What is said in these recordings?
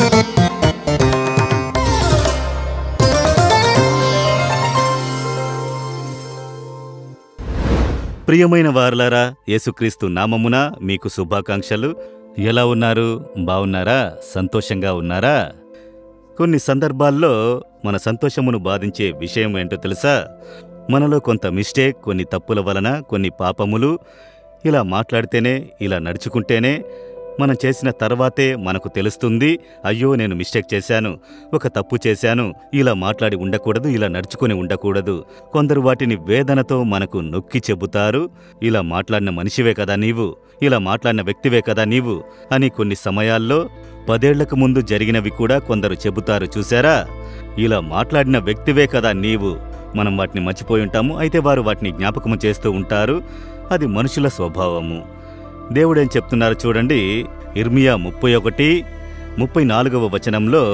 ప్రియమైన వారలారా యేసుక్రీస్తు నామమున మీకు శుభాకాంక్షలు ఎలా ఉన్నారు బావున్నారా సంతోషంగా ఉన్నారా కొన్ని సందర్భాల్లో మన సంతోషమును బాధించే విషయం ఏంటో తెలుసా మనలో కొంత మిస్టేక్ కొన్ని తప్పుల వలన కొన్ని పాపములు ఇలా మాట్లాడితేనే ఇలా నడుచుకుంటేనే మనం చేసిన తర్వాతే మనకు తెలుస్తుంది అయ్యో నేను మిస్టేక్ చేశాను ఒక తప్పు చేశాను ఇలా మాట్లాడి ఉండకూడదు ఇలా నడుచుకొని ఉండకూడదు కొందరు వాటిని వేదనతో మనకు నొక్కి చెబుతారు ఇలా మాట్లాడిన మనిషివే కదా నీవు ఇలా మాట్లాడిన వ్యక్తివే కదా నీవు అని కొన్ని సమయాల్లో పదేళ్లకు ముందు జరిగినవి కూడా కొందరు చెబుతారు చూశారా ఇలా మాట్లాడిన వ్యక్తివే కదా నీవు మనం వాటిని మర్చిపోయి ఉంటాము అయితే వారు వాటిని జ్ఞాపకము చేస్తూ ఉంటారు అది మనుషుల స్వభావము దేవుడేం చెప్తున్నారు చూడండి ఇర్మియా ముప్పై ఒకటి ముప్పై నాలుగవ వచనంలో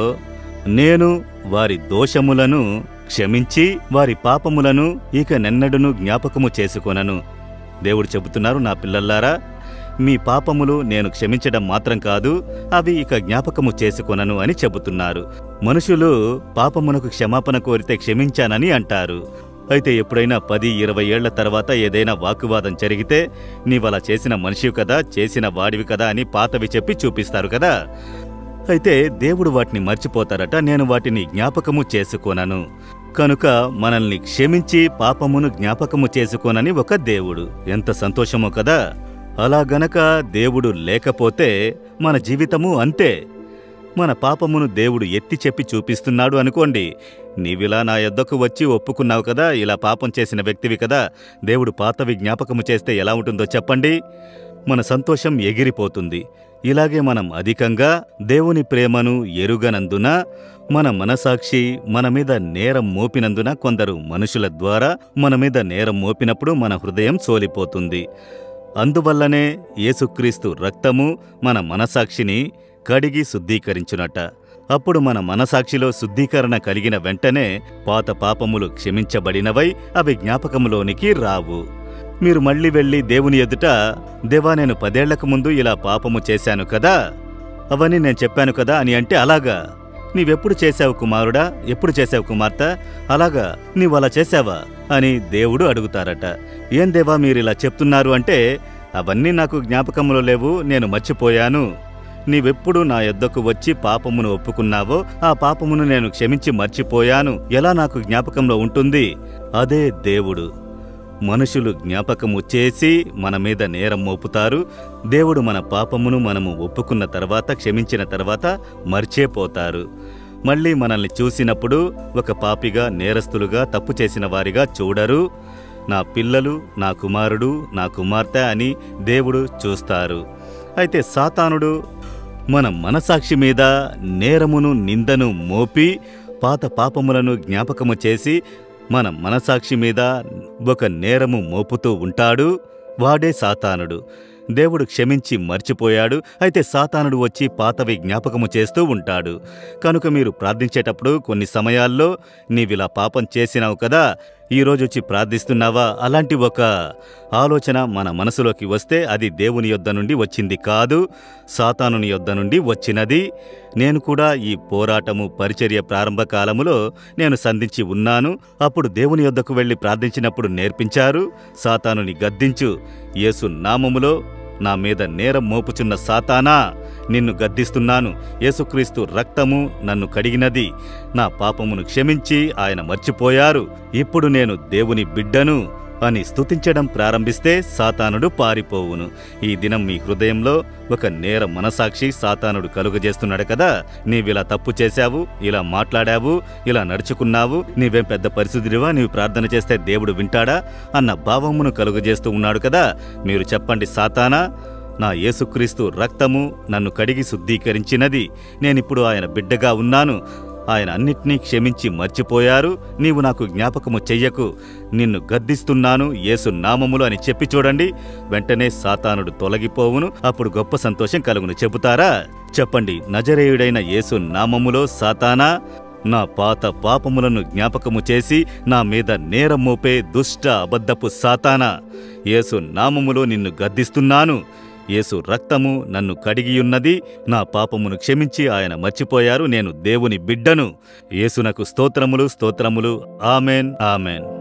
నేను వారి దోషములను క్షమించి వారి పాపములను ఇక నెన్నడును జ్ఞాపకము చేసుకొనను దేవుడు చెబుతున్నారు నా పిల్లల్లారా మీ పాపములు నేను క్షమించడం మాత్రం కాదు అవి ఇక జ్ఞాపకము చేసుకొనను అని చెబుతున్నారు మనుషులు పాపమునకు క్షమాపణ కోరితే క్షమించానని అంటారు అయితే ఎప్పుడైనా పది ఇరవై ఏళ్ల తర్వాత ఏదైనా వాకువాదం జరిగితే నీవలా చేసిన మనిషివి కదా చేసిన వాడివి కదా అని పాతవి చెప్పి చూపిస్తారు కదా అయితే దేవుడు వాటిని మర్చిపోతారట నేను వాటిని జ్ఞాపకము చేసుకోనను కనుక మనల్ని క్షమించి పాపమును జ్ఞాపకము చేసుకోనని ఒక దేవుడు ఎంత సంతోషమో కదా అలా గనక దేవుడు లేకపోతే మన జీవితము అంతే మన పాపమును దేవుడు ఎత్తి చెప్పి చూపిస్తున్నాడు అనుకోండి నీవిలా నా యొద్దకు వచ్చి ఒప్పుకున్నావు కదా ఇలా పాపం చేసిన వ్యక్తివి కదా దేవుడు పాతవి జ్ఞాపకము చేస్తే ఎలా ఉంటుందో చెప్పండి మన సంతోషం ఎగిరిపోతుంది ఇలాగే మనం అధికంగా దేవుని ప్రేమను ఎరుగనందున మన మనసాక్షి మన మీద నేరం మోపినందున కొందరు మనుషుల ద్వారా మన మీద నేరం మోపినప్పుడు మన హృదయం సోలిపోతుంది అందువల్లనే యేసుక్రీస్తు రక్తము మన మనసాక్షిని కడిగి శుద్ధీకరించునట అప్పుడు మన మనసాక్షిలో శుద్ధీకరణ కలిగిన వెంటనే పాత పాపములు క్షమించబడినవై అవి జ్ఞాపకములోనికి రావు మీరు మళ్ళీ వెళ్ళి దేవుని ఎదుట దేవా నేను పదేళ్లకు ముందు ఇలా పాపము చేశాను కదా అవన్నీ నేను చెప్పాను కదా అని అంటే అలాగా నీవెప్పుడు చేశావు కుమారుడా ఎప్పుడు చేశావు కుమార్తె అలాగా నీవు అలా చేశావా అని దేవుడు అడుగుతారట ఏం దేవా మీరిలా చెప్తున్నారు అంటే అవన్నీ నాకు జ్ఞాపకంలో లేవు నేను మర్చిపోయాను నీవెప్పుడు నా యొద్దకు వచ్చి పాపమును ఒప్పుకున్నావో ఆ పాపమును నేను క్షమించి మర్చిపోయాను ఎలా నాకు జ్ఞాపకంలో ఉంటుంది అదే దేవుడు మనుషులు జ్ఞాపకము చేసి మన మీద నేరం మోపుతారు దేవుడు మన పాపమును మనము ఒప్పుకున్న తర్వాత క్షమించిన తర్వాత మర్చేపోతారు మళ్ళీ మనల్ని చూసినప్పుడు ఒక పాపిగా నేరస్తులుగా తప్పు చేసిన వారిగా చూడరు నా పిల్లలు నా కుమారుడు నా కుమార్తె అని దేవుడు చూస్తారు అయితే సాతానుడు మన మనసాక్షి మీద నేరమును నిందను మోపి పాత పాపములను జ్ఞాపకము చేసి మన మనసాక్షి మీద ఒక నేరము మోపుతూ ఉంటాడు వాడే సాతానుడు దేవుడు క్షమించి మర్చిపోయాడు అయితే సాతానుడు వచ్చి పాతవి జ్ఞాపకము చేస్తూ ఉంటాడు కనుక మీరు ప్రార్థించేటప్పుడు కొన్ని సమయాల్లో నీవిలా పాపం చేసినావు కదా ఈరోజు వచ్చి ప్రార్థిస్తున్నావా అలాంటి ఒక ఆలోచన మన మనసులోకి వస్తే అది దేవుని యొద్ద నుండి వచ్చింది కాదు సాతానుని యొద్ద నుండి వచ్చినది నేను కూడా ఈ పోరాటము పరిచర్య ప్రారంభ కాలములో నేను సంధించి ఉన్నాను అప్పుడు దేవుని యొద్దకు వెళ్ళి ప్రార్థించినప్పుడు నేర్పించారు సాతానుని గద్దించు యేసు నామములో నా మీద నేరం మోపుచున్న సాతానా నిన్ను గద్దిస్తున్నాను యేసుక్రీస్తు రక్తము నన్ను కడిగినది నా పాపమును క్షమించి ఆయన మర్చిపోయారు ఇప్పుడు నేను దేవుని బిడ్డను అని స్తుతించడం ప్రారంభిస్తే సాతానుడు పారిపోవును ఈ దినం మీ హృదయంలో ఒక నేర మనసాక్షి సాతానుడు కలుగజేస్తున్నాడు కదా నీవిలా తప్పు చేశావు ఇలా మాట్లాడావు ఇలా నడుచుకున్నావు నీవేం పెద్ద పరిశుద్ధుడివా నీవు ప్రార్థన చేస్తే దేవుడు వింటాడా అన్న భావమును కలుగజేస్తూ ఉన్నాడు కదా మీరు చెప్పండి సాతానా నా యేసుక్రీస్తు రక్తము నన్ను కడిగి శుద్ధీకరించినది నేనిప్పుడు ఆయన బిడ్డగా ఉన్నాను ఆయన అన్నిటినీ క్షమించి మర్చిపోయారు నీవు నాకు జ్ఞాపకము చెయ్యకు నిన్ను గద్దిస్తున్నాను యేసు నామములు అని చెప్పి చూడండి వెంటనే సాతానుడు తొలగిపోవును అప్పుడు గొప్ప సంతోషం కలుగును చెబుతారా చెప్పండి నజరేయుడైన యేసు నామములో సాతానా నా పాత పాపములను జ్ఞాపకము చేసి నా మీద నేరం మోపే దుష్ట అబద్ధపు సాతానా యేసు నామములో నిన్ను గద్దిస్తున్నాను యేసు రక్తము నన్ను కడిగియున్నది నా పాపమును క్షమించి ఆయన మర్చిపోయారు నేను దేవుని బిడ్డను యేసునకు స్తోత్రములు స్తోత్రములు ఆమెన్ ఆమెన్